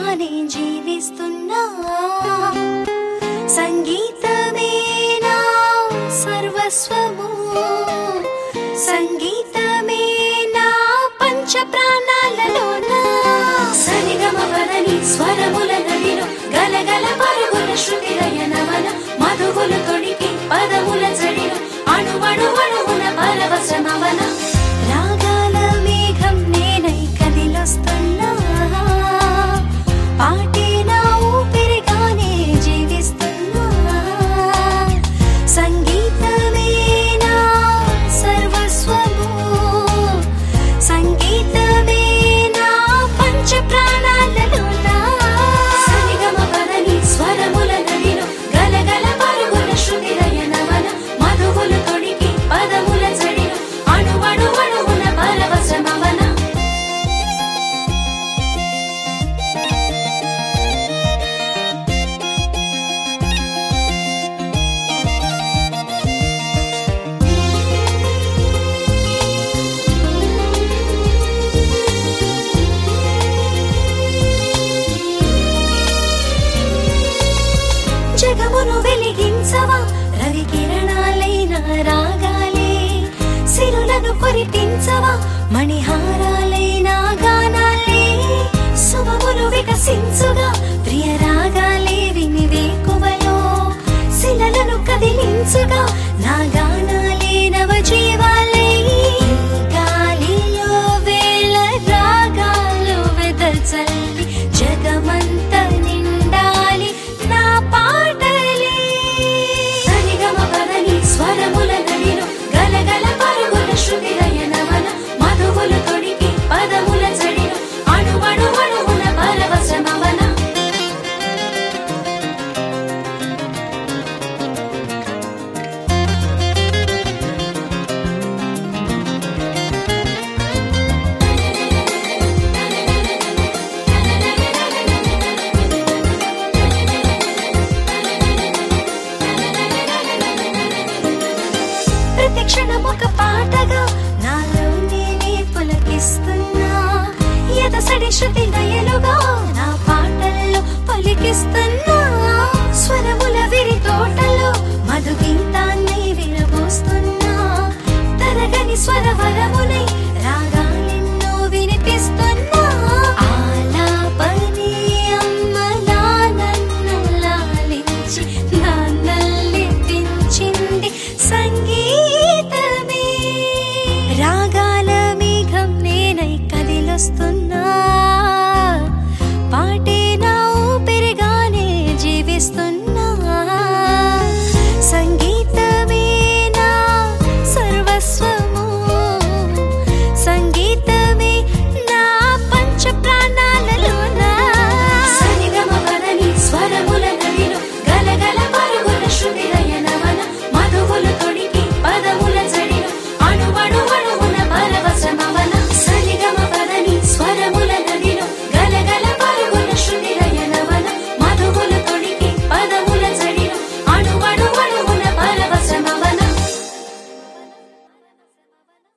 ఊపిరిగానే జీవిస్తున్నా సంగీతమే నా సర్వస్వము సంగీతమే నా పంచ ప్రాణాలలోన సరిగమ పదని స్వరముల నదిలో గలగల పరుగుల శృతి లయనవన మధువులు తొడికి పదముల జడిలో అణువణువణువున పరవశమవన రాగాల మేఘం నేనై కదిలొస్తున్నా పాటే నా ఊపిరిగానే జీవిస్తున్నా సంగీతమే నా సర్వస్వము సంగీతమే నా పంచ ప్రాణాలలోన సరిగమ పదని స్వరముల నదిలో గలగల పరుగుల శృతి లయనవన మధువులు తొడికి పదముల జడిలో అణువణువణువున పరవశమవన జగమును వెలిగించవా రవి కిరణాలైన రాగాలే సిరులను కురిపించవా మణిహారాలైన గానాలే శుభములు వికసించుగా ప్రియ రాగాలే విని వేకువలో శిలలను కదిలించుగా నా గానాలే నవ జీవాలే గాలిలో వేల రాగాలు వెదజల్లి జగమంత నిండాలి నా పాటలే సరిగమ పదని స్వరముల నదిలో గలగల పరుగుల శృతి లయనవన మధువులు తొడికి పదముల జడిలో అణువణువణువున పరవశమవన ప్రతి క్షణం ఒక పాటగా నాలో నేనే పులకిస్తున్నా ఎదసడి శృతి లయలుగా నా పాటల్లో పలికిస్తున్నా